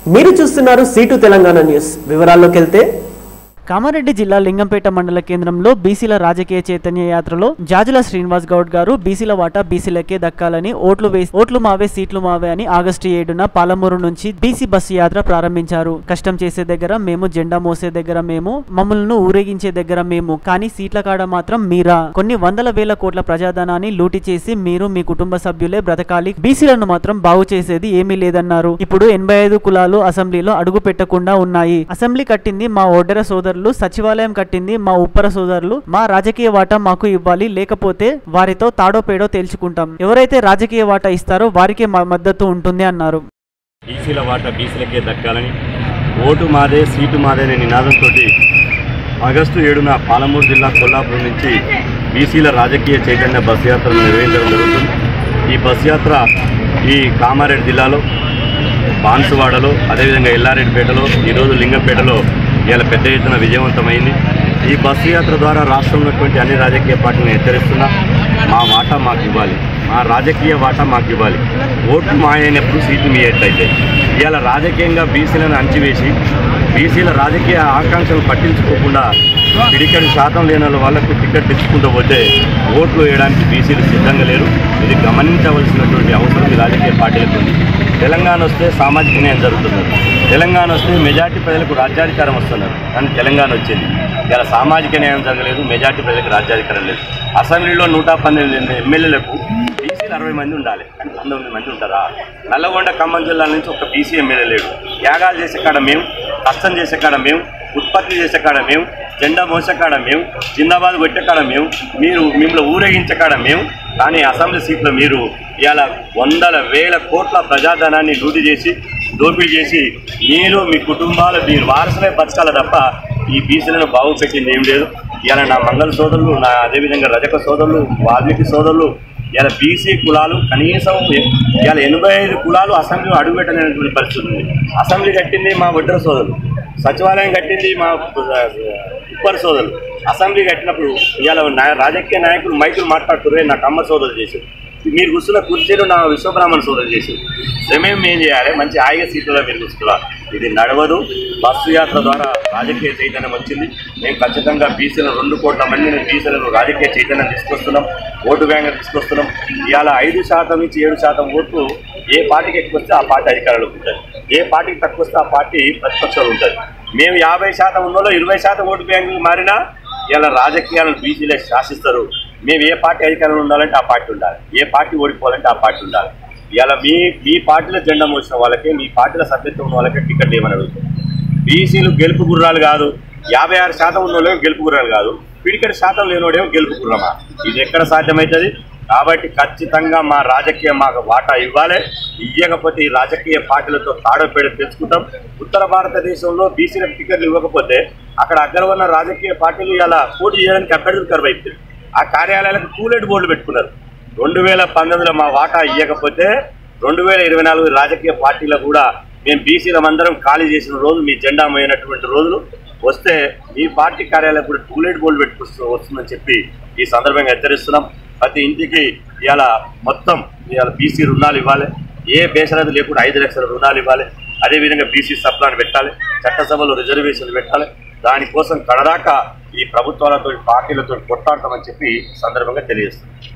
మీరు చూస్తున్నారు seat Telangana news వివరాల్లోకి వెళ్తే కామారెడ్డి జిల్లా లింగంపేట మండల కేంద్రంలో బీసీల రాజకీయ చైతన్య యాత్రలో జాజుల శ్రీనివాస్ గౌడ్ గారు బీసీల వాటా బీసీలకే దక్కాలని ఓట్లు వేసి ఓట్లు మావే సీట్లు మావే అని ఆగస్టు ఏడున పాలమూరు నుంచి బీసీ బస్సు యాత్ర ప్రారంభించారు కష్టం చేసే దగ్గర మేము జెండా మోసే దగ్గర మేము మమ్మల్ని ఊరేగించే దగ్గర మేము కానీ సీట్ల కాడ మాత్రం మీరా కొన్ని వందల వేల కోట్ల ప్రజాధనాన్ని లూటి చేసి మీరు మీ కుటుంబ సభ్యులే బ్రతకాలి బీసీలను మాత్రం బాగు చేసేది ఏమీ లేదన్నారు ఇప్పుడు ఎనభై ఐదు కులాలు అసెంబ్లీలో అడుగు పెట్టకుండా ఉన్నాయి అసెంబ్లీ కట్టింది మా ఓడెర సోదరులు సచివాలయం కట్టింది మా ఉప్పర సోదరులు మా రాజకీయ వాటా మాకు ఇవ్వాలి లేకపోతే వారితో తాడో పేడో తేల్చుకుంటాం ఎవరైతే రాజకీయ వాటా ఇస్తారో వారికే మా మద్దతు ఉంటుంది అన్నారు బీసీల వాటా బీసీలకే దక్కాలని ఓటు మాదే సీటు మాదే అనే నినాదంతో ఆగస్టు ఏడున పాలమూరు జిల్లా కొల్లాపూర్ నుంచి బీసీల రాజకీయ చైతన్య బస్ యాత్రను నిర్వహించడం జరుగుతుంది ఈ బస్ యాత్ర ఈ కామారెడ్డి జిల్లాలో బాన్సువాడలో అదేవిధంగా ఎల్లారెడ్డిపేటలో ఈరోజు లింగంపేటలో ఇవాళ పెద్ద ఎత్తున విజయవంతమైంది ఈ బస్సు యాత్ర ద్వారా రాష్ట్రంలో ఉన్నటువంటి అన్ని రాజకీయ పార్టీలను హెచ్చరిస్తున్నా మా వాటా మాకు ఇవ్వాలి మా రాజకీయ వాటా మాకు ఇవ్వాలి ఓట్లు మాయైనప్పుడు సీట్లు మీ ఎట్లయితే ఇవాళ రాజకీయంగా బీసీలను అంచివేసి బీసీల రాజకీయ ఆకాంక్షలు పట్టించుకోకుండా పిడికడి శాతం లేని వాళ్ళకు టికెట్ తెచ్చుకుంటూ పోతే ఓట్లు వేయడానికి బీసీలు సిద్ధంగా లేరు ఇది గమనించవలసినటువంటి అవసరం ఈ రాజకీయ పార్టీలకు ఉంది తెలంగాణ వస్తే సామాజిక న్యాయం జరుగుతున్నారు తెలంగాణ వస్తే మెజార్టీ ప్రజలకు రాజ్యాధికారం వస్తున్నారు కానీ తెలంగాణ వచ్చింది ఇలా సామాజిక న్యాయం జరగలేదు మెజార్టీ ప్రజలకు రాజ్యాధికారం లేదు అసెంబ్లీలో నూట పన్నెండు ఎమ్మెల్యేలకు బీసీలు అరవై మంది ఉండాలి కానీ పంతొమ్మిది మంది ఉంటారా నల్లగొండ ఖమ్మం జిల్లా నుంచి ఒక బీసీ ఎమ్మెల్యే లేడు త్యాగాలు చేసే కాడ మేము కష్టం చేసే కాడ మేము ఉత్పత్తి చేసే కాడ మేము జెండా మోసే కాడ మేము జిందాబాద్ కొట్టే కాడ మేము మీరు మిమ్మల్ని ఊరేగించే కాడ మేము కానీ అసెంబ్లీ సీట్లో మీరు ఇవాళ వందల వేల కోట్ల ప్రజాధనాన్ని లూటి చేసి దోపిడీ చేసి మీరు మీ కుటుంబాలు మీరు వారసులే బతకాల తప్ప ఈ బీసీలను బాగు పెట్టింది ఏం లేదు ఇవాళ నా మంగళ సోదరులు నా అదేవిధంగా రజక సోదరులు వాల్మీకి సోదరులు ఇలా బీసీ కులాలు కనీసం ఇవాళ ఎనభై ఐదు కులాలు అసెంబ్లీలో అడుగుపెట్టలేనటువంటి పరిస్థితి ఉంది అసెంబ్లీ కట్టింది మా వడ్ర సోదరులు సచివాలయం కట్టింది మా ఉప్పర్ సోదరులు అసెంబ్లీ కట్టినప్పుడు ఇవాళ నా- రాజకీయ నాయకులు మైకులు మాట్లాడుతున్నారు నాకు అమ్మ సోదరులు చేశారు మీరు కూర్చున్న కుర్చీలు నా విశ్వబ్రాహ్మణ సోదరులు చేశారు శ్రమేం ఏం చేయాలి మంచి హాయిగా సీట్లలో మీరు కూర్చున్నారు ఇది నడవదు బస్సు యాత్ర ద్వారా రాజకీయ చైతన్యం వచ్చింది మేము ఖచ్చితంగా బీసీల రెండు కోట్ల మందిని బీసీలను రాజకీయ చైతన్యం తీసుకొస్తున్నాం ఓటు బ్యాంక్ తీసుకొస్తున్నాం ఇవాళ ఐదు శాతం నుంచి ఏడు శాతం ఓట్లు ఏ పార్టీకి ఎక్కువ వస్తే ఆ పార్టీ అధికారంలోకి ఉంటుంది ఏ పార్టీకి తక్కువ వస్తే ఆ పార్టీ ప్రతిపక్షంలో ఉంటుంది మేము యాభై శాతం ఉన్నలో ఇరవై శాతం ఓటు బ్యాంకు మారినా ఇలా రాజకీయాలను బీసీలే శాసిస్తారు మేము ఏ పార్టీ అధికారంలో ఉండాలంటే ఆ పార్టీ ఉండాలి ఏ పార్టీ ఓడిపోవాలంటే ఆ పార్టీ ఉండాలి ఇలా మీ మీ పార్టీలో జెండా మోసిన వాళ్ళకే మీ పార్టీలో సభ్యత్వం ఉన్న వాళ్ళకే టికెట్ ఏమని అడుగుతుంది బీసీలు గెలుపు గుర్రాలు కాదు యాభై ఆరు శాతం ఉన్నోళ్ళేమో గెలుపు గుర్రాలు కాదు పిడికడి శాతం లేనివాడేమో గెలుపు గుర్రమా ఇది ఎక్కడ సాధ్యమవుతుంది కాబట్టి ఖచ్చితంగా మా రాజకీయ మాకు వాటా ఇవ్వాలి ఇవ్వకపోతే ఈ రాజకీయ పార్టీలతో తాడపేడ తెచ్చుకుంటాం ఉత్తర భారతదేశంలో బీసీలకు టికెట్లు ఇవ్వకపోతే అక్కడ అగ్రవర్ణ రాజకీయ పార్టీలు ఇలా పోటీ చేయడానికి అభ్యర్థులు కరువైపోయారు ఆ కార్యాలయాలకు కూలెట్ బోర్డులు పెట్టుకున్నారు రెండు వేల పంతొమ్మిదిలో మా వాటా ఇవ్వకపోతే రెండు వేల ఇరవై నాలుగు రాజకీయ పార్టీలో కూడా మేము బీసీలం అందరం ఖాళీ చేసిన రోజు మీ జెండా మోయినటువంటి రోజులు వస్తే మీ పార్టీ కార్యాలయం కూడా టూలెట్ బోర్డు పెట్టుకొస్తూ వస్తుందని చెప్పి ఈ సందర్భంగా హెచ్చరిస్తున్నాం ప్రతి ఇంటికి ఇవాళ మొత్తం ఇవాళ బీసీ రుణాలు ఇవ్వాలి ఏ బేసరది లేకుండా ఐదు లక్షల రుణాలు ఇవ్వాలి అదేవిధంగా బీసీ సప్లాన్ పెట్టాలి చట్టసభలో రిజర్వేషన్లు పెట్టాలి దానికోసం కడదాకా ఈ ప్రభుత్వాలతో పార్టీలతో కొట్టాడతామని చెప్పి ఈ సందర్భంగా తెలియజేస్తున్నాం